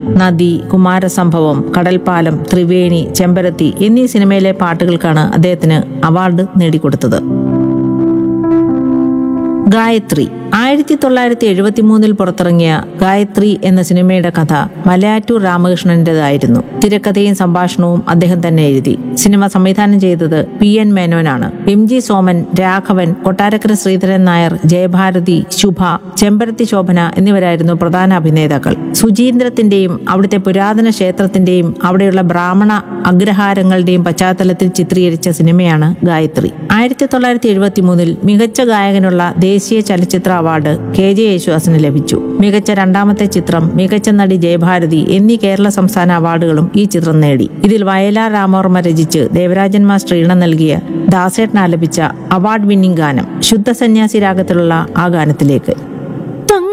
നദി കുമാരസംഭവം കടൽപ്പാലം ത്രിവേണി ചെമ്പരത്തി എന്നീ സിനിമയിലെ പാട്ടുകൾക്കാണ് അദ്ദേഹത്തിന് അവാർഡ് നേടിക്കൊടുത്തത് ഗായത്രി ആയിരത്തി തൊള്ളായിരത്തി എഴുപത്തി മൂന്നിൽ പുറത്തിറങ്ങിയ ഗായത്രി എന്ന സിനിമയുടെ കഥ മലയാറ്റൂർ രാമകൃഷ്ണന്റേതായിരുന്നു തിരക്കഥയും സംഭാഷണവും അദ്ദേഹം തന്നെ എഴുതി സിനിമ സംവിധാനം ചെയ്തത് പി എൻ മേനോനാണ് എം ജി സോമൻ രാഘവൻ കൊട്ടാരക്കര ശ്രീധരൻ നായർ ജയഭാരതി ശുഭ ചെമ്പരത്തി ശോഭന എന്നിവരായിരുന്നു പ്രധാന അഭിനേതാക്കൾ സുചീന്ദ്രത്തിന്റെയും അവിടുത്തെ പുരാതന ക്ഷേത്രത്തിന്റെയും അവിടെയുള്ള ബ്രാഹ്മണ അഗ്രഹാരങ്ങളുടെയും പശ്ചാത്തലത്തിൽ ചിത്രീകരിച്ച സിനിമയാണ് ഗായത്രി ആയിരത്തി തൊള്ളായിരത്തി എഴുപത്തി മൂന്നിൽ മികച്ച ഗായകനുള്ള ദേശീയ ചലച്ചിത്ര അവാർഡ് കെ ജെ യേശുദാസിന് ലഭിച്ചു മികച്ച രണ്ടാമത്തെ ചിത്രം മികച്ച നടി ജയഭാരതി എന്നീ കേരള സംസ്ഥാന അവാർഡുകളും ഈ ചിത്രം നേടി ഇതിൽ വയലാർ രാമവർമ്മ രചിച്ച് ദേവരാജൻ മാസ്റ്റർ ഈണം നൽകിയ ദാസേട്ടൻ ആലപിച്ച അവാർഡ് വിന്നിംഗ് ഗാനം ശുദ്ധ സന്യാസി രാഗത്തിലുള്ള ആ ഗാനത്തിലേക്ക്